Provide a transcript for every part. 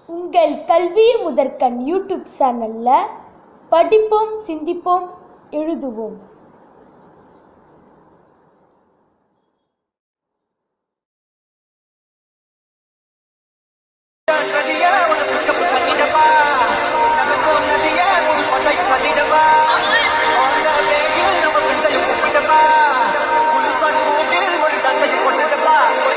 உங்கள் கல்வி முதற்கண் யூடியூப் சேனல்ல படிப்போம் சிந்திப்போம் எழுதுவோம் நதியா உனக்கு கப்பு பண்ணிடவா நமக்கும் நதியா ஒரு சொட்டை பண்ணிடவா அந்த வேகில் நம்ம பிள்ளையும் கூப்பிடவா குளிப்பன் மூங்கில் ஒரு தந்தையும் கொண்டுடவா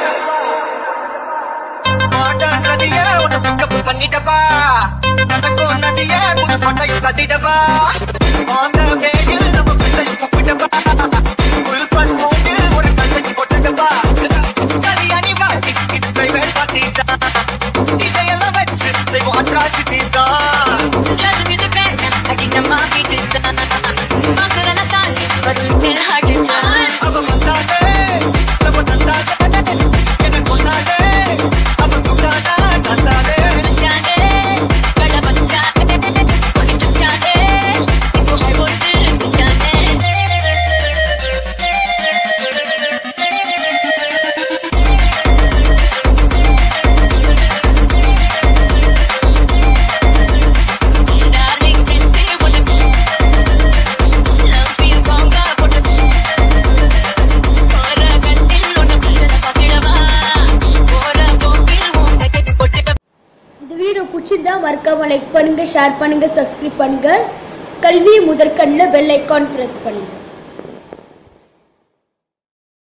மாட்டான் நதியா உனக்கு கப்பு பண்ணிடவா நமக்கும் நதியா ஒரு சொட்டையும் பண்ணிடவா அந்த வேகில் நம்ம பிள்ளையும் கூப்பிடவா குளிப்பன் மூங்கில் ஒரு தந்தையும் கொண்டுடவா சரியானி வாட்டி இது டிரைவர் பார்த்திதான் இதையெல்லாம் வச்சு செய்வோம் அட்ராசிட்டி தான் Let's be the best. I think I'm happy to done. I'm good on a target, but we can hard to done. அவ வந்தாலே நம்ம தந்தாலே என்ன கொண்டாலே அவ கொண்டாடா தந்தாலே Chande, kada bachade, put it chande. Ipo hai bolte chande. Darling, kinsi bolte. Love feel gonga bolte. Ora gantil lona pachana pakidava. Ora gokil mote ke botte இந்த video பிடிச்சிருந்தா மறக்காம லைக் பண்ணுங்க ஷேர் பண்ணுங்க சப்ஸ்கிரைப் பண்ணுங்க கல்வி முதற்கண்ணில் bell icon press பண்ணுங்க